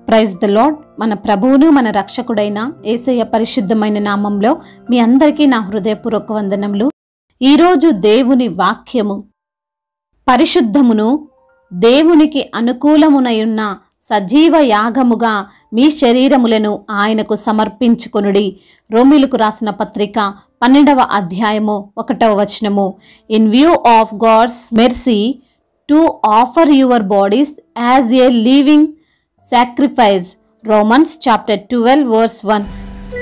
praise the lord మన ప్రభువును మన రక్షకుడైన ఏసయ్య పరిశుద్ధమైన నామంలో మీ అందరికీ నా హృదయపూర్వక వందనములు ఈరోజు దేవుని వాక్యము పరిశుద్ధమును దేవునికి అనుకూలమునయున్న సజీవ యాగముగా మీ శరీరములను ఆయనకు సమర్పించుకొనుడి రోమిలకు రాసిన పత్రిక పన్నెండవ అధ్యాయము ఒకటవ వచనము in view of God's mercy to offer your bodies as a living sacrifice romans chapter 12 verse 1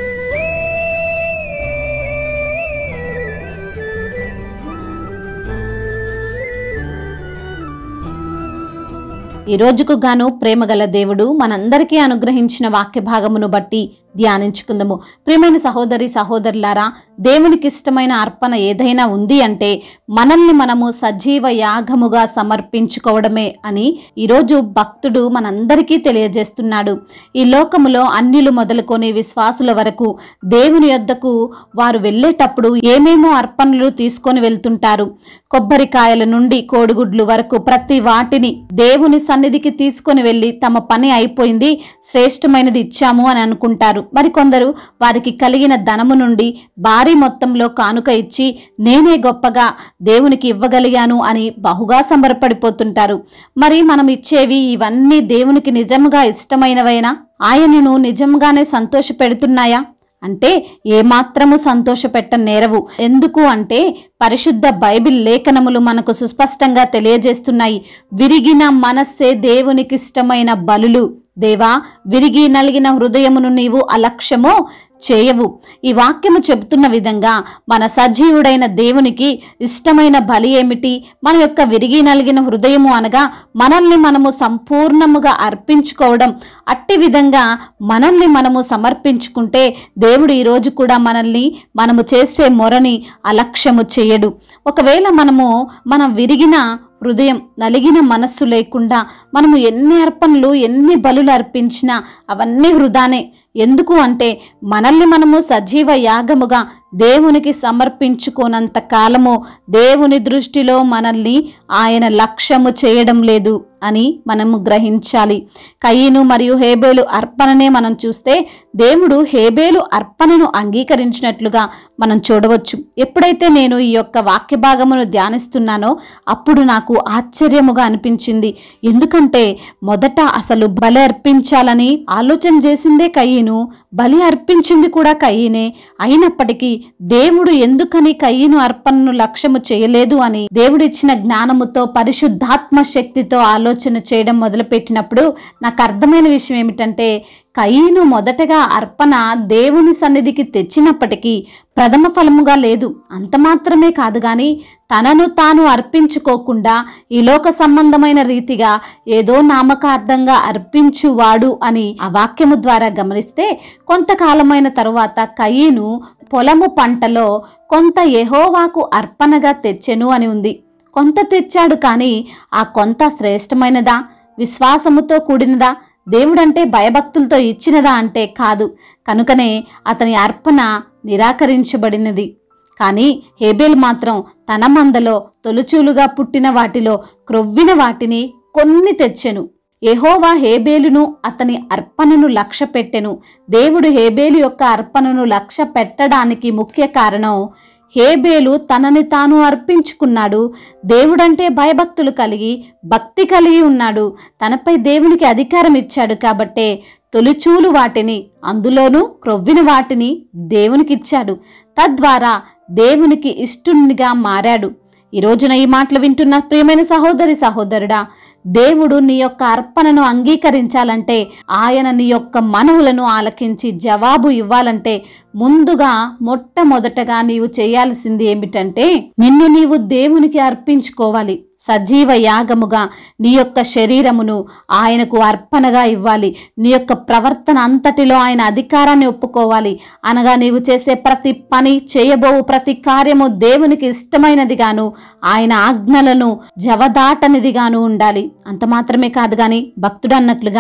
ఈ రోజుకు గాను ప్రేమగల దేవుడు మనందరికీ అనుగ్రహించిన వాక్య భాగమును బట్టి ధ్యానించుకుందాము ప్రియమైన సహోదరి సహోదరులారా దేవునికి ఇష్టమైన అర్పణ ఏదైనా ఉంది అంటే మనల్ని మనము సజీవ యాగముగా సమర్పించుకోవడమే అని ఈరోజు భక్తుడు మనందరికీ తెలియజేస్తున్నాడు ఈ లోకములో అన్యులు మొదలుకొని విశ్వాసుల వరకు దేవుని యొద్దకు వారు వెళ్ళేటప్పుడు ఏమేమో అర్పణలు తీసుకొని వెళ్తుంటారు కొబ్బరికాయల నుండి కోడిగుడ్లు వరకు ప్రతి వాటిని దేవుని సన్నిధికి తీసుకొని వెళ్ళి తమ పని అయిపోయింది శ్రేష్టమైనది ఇచ్చాము అని అనుకుంటారు మరికొందరు వారికి కలిగిన ధనము నుండి భారీ మొత్తంలో కానుక ఇచ్చి నేనే గొప్పగా దేవునికి ఇవ్వగలిగాను అని బహుగా సంబరపడిపోతుంటారు మరి మనం ఇచ్చేవి ఇవన్నీ దేవునికి నిజంగా ఇష్టమైనవైనా ఆయనను నిజంగానే సంతోష పెడుతున్నాయా అంటే ఏమాత్రము సంతోషపెట్ట నేరవు ఎందుకు అంటే పరిశుద్ధ బైబిల్ లేఖనములు మనకు సుస్పష్టంగా తెలియజేస్తున్నాయి విరిగిన మనస్సే దేవునికిష్టమైన బలులు దేవా విరిగి నలిగిన హృదయమును నీవు అలక్ష్యమో చేయవు ఈ వాక్యము చెబుతున్న విధంగా మన సజీవుడైన దేవునికి ఇష్టమైన బలి ఏమిటి మన యొక్క విరిగి నలిగిన హృదయము అనగా మనల్ని మనము సంపూర్ణముగా అర్పించుకోవడం అట్టి విధంగా మనల్ని మనము సమర్పించుకుంటే దేవుడు ఈరోజు కూడా మనల్ని మనము చేసే మొరని అలక్ష్యము చేయడు ఒకవేళ మనము మనం విరిగిన హృదయం నలిగిన మనస్సు లేకుండా మనము ఎన్ని అర్పణలు ఎన్ని బలులు అర్పించినా అవన్నీ వృధానే ఎందుకు అంటే మనల్ని మనము సజీవ యాగముగా దేవునికి సమర్పించుకోనంత కాలము దేవుని దృష్టిలో మనల్ని ఆయన లక్ష్యము చేయడం లేదు అని మనము గ్రహించాలి కయ్యను మరియు హేబేలు అర్పణనే మనం చూస్తే దేవుడు హేబేలు అర్పణను అంగీకరించినట్లుగా మనం చూడవచ్చు ఎప్పుడైతే నేను ఈ యొక్క వాక్య భాగమును ధ్యానిస్తున్నానో అప్పుడు నాకు ఆశ్చర్యముగా అనిపించింది ఎందుకంటే మొదట అసలు బలి అర్పించాలని ఆలోచన చేసిందే కయ్యను బలి అర్పించింది కూడా కయ్యనే అయినప్పటికీ దేవుడు ఎందుకని కయ్యను అర్పణను లక్ష్యము చేయలేదు అని దేవుడిచ్చిన జ్ఞానముతో పరిశుద్ధాత్మ శక్తితో ఆలోచన చేయడం మొదలుపెట్టినప్పుడు నాకు అర్థమైన విషయం ఏమిటంటే కయ్యను మొదటగా అర్పణ దేవుని సన్నిధికి తెచ్చినప్పటికీ ప్రథమ ఫలముగా లేదు అంత మాత్రమే కాదు కానీ తనను తాను అర్పించుకోకుండా ఈ లోక సంబంధమైన రీతిగా ఏదో నామకార్థంగా అర్పించువాడు అని ఆ వాక్యము ద్వారా గమనిస్తే కొంతకాలమైన తరువాత కయ్యను పొలము పంటలో కొంత యెహోవాకు అర్పణగా తెచ్చెను అని ఉంది కొంత తెచ్చాడు కానీ ఆ కొంత శ్రేష్టమైనదా విశ్వాసముతో కూడినదా దేవుడంటే భయభక్తులతో ఇచ్చినదా అంటే కాదు కనుకనే అతని అర్పణ నిరాకరించబడినది కానీ హేబేల్ మాత్రం తన మందలో తొలుచూలుగా పుట్టిన వాటిలో క్రొవ్విన వాటిని కొన్ని తెచ్చెను యెహోవా హేబేలును అతని అర్పణను లక్ష్య పెట్టెను దేవుడు హేబేలు యొక్క అర్పణను లక్ష్య పెట్టడానికి ముఖ్య కారణం హేబేలు తనని తాను అర్పించుకున్నాడు దేవుడంటే భయభక్తులు కలిగి భక్తి కలిగి ఉన్నాడు తనపై దేవునికి అధికారం ఇచ్చాడు కాబట్టే తొలిచూలు వాటిని అందులోనూ క్రొవ్విన వాటిని దేవునికిచ్చాడు తద్వారా దేవునికి ఇష్టునిగా మారాడు ఈ రోజున ఈ మాటలు వింటున్న ప్రియమైన సహోదరి సహోదరుడా దేవుడు నీ యొక్క అర్పణను అంగీకరించాలంటే ఆయన నీ యొక్క మనవులను ఆలకించి జవాబు ఇవ్వాలంటే ముందుగా మొట్టమొదటగా నీవు చేయాల్సింది ఏమిటంటే నిన్ను నీవు దేవునికి అర్పించుకోవాలి సజీవ యాగముగా నీ యొక్క శరీరమును ఆయనకు అర్పణగా ఇవ్వాలి నీ యొక్క ప్రవర్తన అంతటిలో ఆయన అధికారాన్ని ఒప్పుకోవాలి అనగా నీవు చేసే ప్రతి పని చేయబోవు ప్రతి కార్యము దేవునికి ఇష్టమైనదిగాను ఆయన ఆజ్ఞలను జవదాటనిదిగాను ఉండాలి అంత మాత్రమే కాదు కానీ భక్తుడు అన్నట్లుగా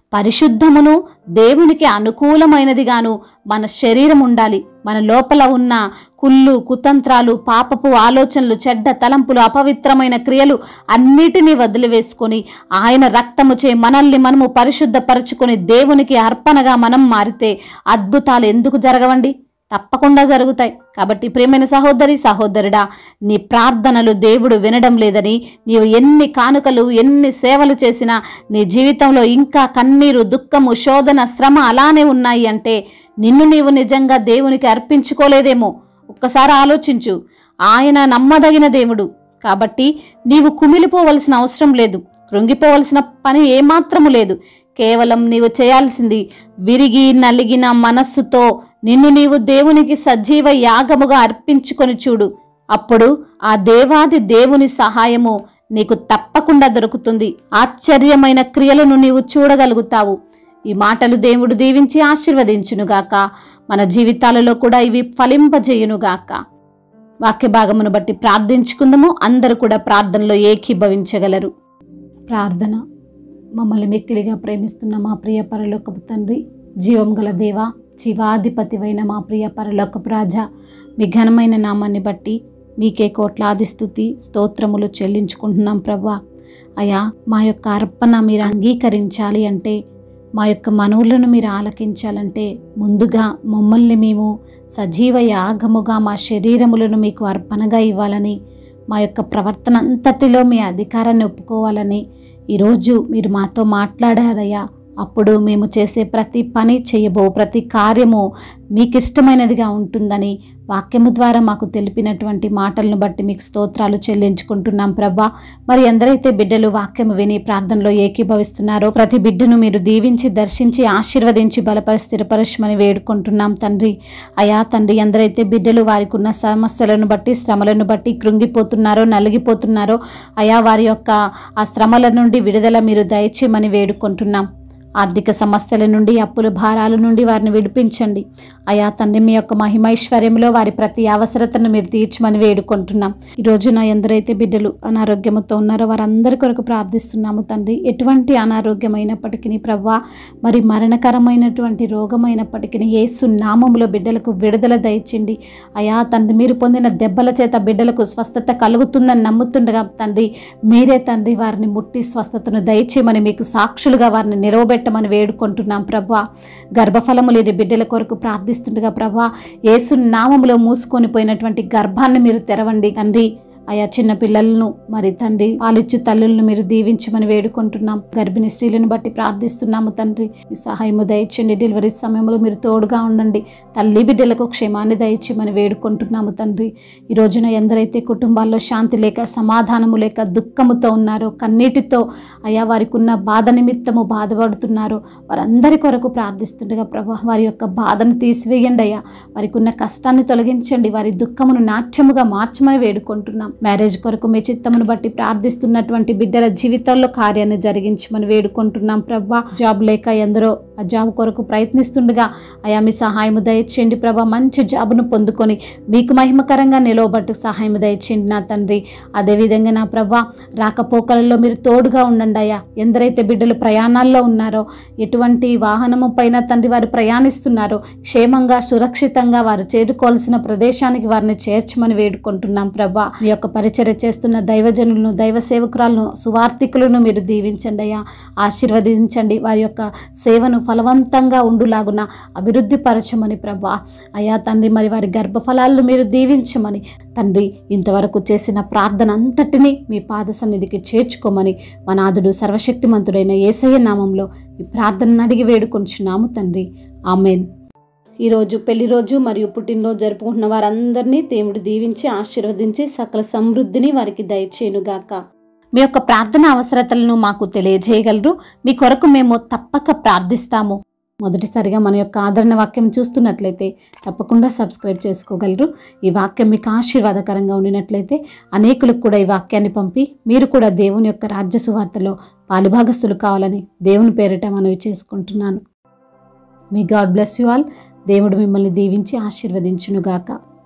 పరిశుద్ధమును దేవునికి అనుకూలమైనదిగాను మన శరీరం ఉండాలి మన లోపల ఉన్న కుళ్ళు కుతంత్రాలు పాపపు ఆలోచనలు చెడ్డ తలంపులు అపవిత్రమైన క్రియలు అన్నిటినీ వదిలివేసుకొని ఆయన రక్తముచే మనల్ని మనము పరిశుద్ధపరచుకొని దేవునికి అర్పణగా మనం మారితే అద్భుతాలు ఎందుకు జరగవండి తప్పకుండా జరుగుతాయి కాబట్టి ప్రియమైన సహోదరి సహోదరుడా నీ ప్రార్థనలు దేవుడు వినడం లేదని నీవు ఎన్ని కానుకలు ఎన్ని సేవలు చేసినా నీ జీవితంలో ఇంకా కన్నీరు దుఃఖము శోధన శ్రమ అలానే ఉన్నాయి అంటే నిన్ను నీవు నిజంగా దేవునికి అర్పించుకోలేదేమో ఒక్కసారి ఆలోచించు ఆయన నమ్మదగిన దేవుడు కాబట్టి నీవు కుమిలిపోవలసిన అవసరం లేదు కృంగిపోవలసిన పని ఏమాత్రము లేదు కేవలం నీవు చేయాల్సింది విరిగి నలిగిన మనస్సుతో నిన్ను నీవు దేవునికి సజీవ యాగముగా అర్పించుకొని చూడు అప్పుడు ఆ దేవాది దేవుని సహాయము నీకు తప్పకుండా దొరుకుతుంది ఆశ్చర్యమైన క్రియలను నీవు చూడగలుగుతావు ఈ మాటలు దేవుడు దీవించి ఆశీర్వదించునుగాక మన జీవితాలలో కూడా ఇవి ఫలింపజేయునుగాక వాక్య భాగమును బట్టి ప్రార్థించుకుందాము అందరూ కూడా ప్రార్థనలో ఏకీభవించగలరు ప్రార్థన మమ్మల్ని మిక్కిలిగా ప్రేమిస్తున్న మా ప్రియ పరలోకపు తండ్రి జీవం గల దేవ జీవాధిపతివైన మా ప్రియ పరలోకపు రాజా మీ ఘనమైన నామాన్ని బట్టి మీకే కోట్లాది స్థుతి స్తోత్రములు చెల్లించుకుంటున్నాం ప్రభా అయా మా యొక్క అర్పణ మీరు అంగీకరించాలి అంటే మా యొక్క మనవులను మీరు ఆలకించాలంటే ముందుగా మమ్మల్ని మేము సజీవ యాగముగా మా శరీరములను మీకు అర్పణగా ఇవ్వాలని మా యొక్క ప్రవర్తన అంతటిలో మీ అధికారాన్ని ఒప్పుకోవాలని ఈరోజు మీరు మాతో మాట్లాడారయ్యా అప్పుడు మేము చేసే ప్రతి పని చేయబో ప్రతి కార్యము మీకు ఇష్టమైనదిగా ఉంటుందని వాక్యము ద్వారా మాకు తెలిపినటువంటి మాటలను బట్టి మీకు స్తోత్రాలు చెల్లించుకుంటున్నాం ప్రభా మరి ఎందరైతే బిడ్డలు వాక్యము విని ప్రార్థనలో ఏకీభవిస్తున్నారో ప్రతి బిడ్డను మీరు దీవించి దర్శించి ఆశీర్వదించి బలపరి స్థిరపరచమని వేడుకుంటున్నాం తండ్రి అయా తండ్రి ఎందరైతే బిడ్డలు వారికి ఉన్న సమస్యలను బట్టి శ్రమలను బట్టి కృంగిపోతున్నారో నలిగిపోతున్నారో అయా వారి యొక్క ఆ శ్రమల నుండి విడుదల మీరు దయచేయమని వేడుకుంటున్నాం ఆర్థిక సమస్యల నుండి అప్పుల భారాల నుండి వారిని విడిపించండి అయా తండ్రి మీ యొక్క మహిమైశ్వర్యంలో వారి ప్రతి అవసరతను మీరు తీర్చమని వేడుకుంటున్నాం ఈ రోజున ఎందరైతే బిడ్డలు అనారోగ్యంతో ఉన్నారో వారందరి కొరకు ప్రార్థిస్తున్నాము తండ్రి ఎటువంటి అనారోగ్యమైనప్పటికీ ప్రవ్వా మరి మరణకరమైనటువంటి రోగమైనప్పటికీ యేసు నామములో బిడ్డలకు విడుదల దయచిండి అయా తండ్రి మీరు పొందిన దెబ్బల చేత బిడ్డలకు స్వస్థత కలుగుతుందని నమ్ముతుండగా తండ్రి మీరే తండ్రి వారిని ముట్టి స్వస్థతను దయచేయమని మీకు సాక్షులుగా వారిని నిలవబెట్టమని వేడుకుంటున్నాం ప్రభా గర్భఫలము లేని బిడ్డల కొరకు ప్రార్థిస్తుండగా ప్రభా యేసు నామములో మూసుకొని పోయినటువంటి గర్భాన్ని మీరు తెరవండి తండ్రి ఆయా చిన్న పిల్లలను మరి తండ్రి పాలిచ్చు తల్లులను మీరు దీవించమని వేడుకుంటున్నాం గర్భిణీ స్త్రీలను బట్టి ప్రార్థిస్తున్నాము తండ్రి మీ సహాయము దయచండి డెలివరీ సమయంలో మీరు తోడుగా ఉండండి తల్లి బిడ్డలకు క్షేమాన్ని దయచేయమని వేడుకుంటున్నాము తండ్రి ఈ రోజున ఎందరైతే కుటుంబాల్లో శాంతి లేక సమాధానము లేక దుఃఖముతో ఉన్నారో కన్నీటితో అయా వారికి ఉన్న బాధ నిమిత్తము బాధపడుతున్నారో వారందరి కొరకు ప్రార్థిస్తుండగా ప్రభా వారి యొక్క బాధను తీసివేయండి అయ్యా వారికి ఉన్న కష్టాన్ని తొలగించండి వారి దుఃఖమును నాట్యముగా మార్చమని వేడుకుంటున్నాం మ్యారేజ్ కొరకు మీ చిత్తమును బట్టి ప్రార్థిస్తున్నటువంటి బిడ్డల జీవితాల్లో కార్యాన్ని జరిగించమని వేడుకుంటున్నాం ప్రభా జాబ్ లేక ఎందరో ఆ జాబ్ కొరకు ప్రయత్నిస్తుండగా అయా మీ సహాయము దయచేయండి ప్రభా మంచి జాబ్ను పొందుకొని మీకు మహిమకరంగా నిలవబట్టు సహాయము దయచేయండి నా తండ్రి అదేవిధంగా నా ప్రభా రాకపోకలలో మీరు తోడుగా ఉండండి అయ్యా ఎందరైతే బిడ్డలు ప్రయాణాల్లో ఉన్నారో ఎటువంటి వాహనము పైన తండ్రి వారు ప్రయాణిస్తున్నారో క్షేమంగా సురక్షితంగా వారు చేరుకోవాల్సిన ప్రదేశానికి వారిని చేర్చమని వేడుకుంటున్నాం ప్రభా మీ యొక్క పరిచర్య చేస్తున్న దైవజనులను దైవ సేవకురాలను సువార్థికులను మీరు దీవించండి అయ్యా ఆశీర్వదించండి వారి యొక్క సేవను ఫలవంతంగా ఉండులాగున అభివృద్ధి పరచమని ప్రభా అయ్యా తండ్రి మరి వారి గర్భఫలాలను మీరు దీవించమని తండ్రి ఇంతవరకు చేసిన ప్రార్థన అంతటినీ మీ పాద సన్నిధికి చేర్చుకోమని మనాథుడు సర్వశక్తిమంతుడైన ఏసయ్య నామంలో ఈ ప్రార్థనను అడిగి వేడుకొంచున్నాము తండ్రి ఆమెన్ ఈరోజు పెళ్లి రోజు మరియు పుట్టినరోజు జరుపుకుంటున్న వారందరినీ దేవుడు దీవించి ఆశీర్వదించి సకల సమృద్ధిని వారికి దయచేయునుగాక మీ యొక్క ప్రార్థన అవసరతలను మాకు తెలియజేయగలరు మీ కొరకు మేము తప్పక ప్రార్థిస్తాము మొదటిసారిగా మన యొక్క ఆదరణ వాక్యం చూస్తున్నట్లయితే తప్పకుండా సబ్స్క్రైబ్ చేసుకోగలరు ఈ వాక్యం మీకు ఆశీర్వాదకరంగా ఉండినట్లయితే అనేకులకు కూడా ఈ వాక్యాన్ని పంపి మీరు కూడా దేవుని యొక్క రాజ్య సువార్తలో పాలుభాగస్తులు కావాలని దేవుని పేరిట మనవి చేసుకుంటున్నాను మీ గాడ్ బ్లెస్ యు ఆల్ దేవుడు మిమ్మల్ని దీవించి ఆశీర్వదించునుగాక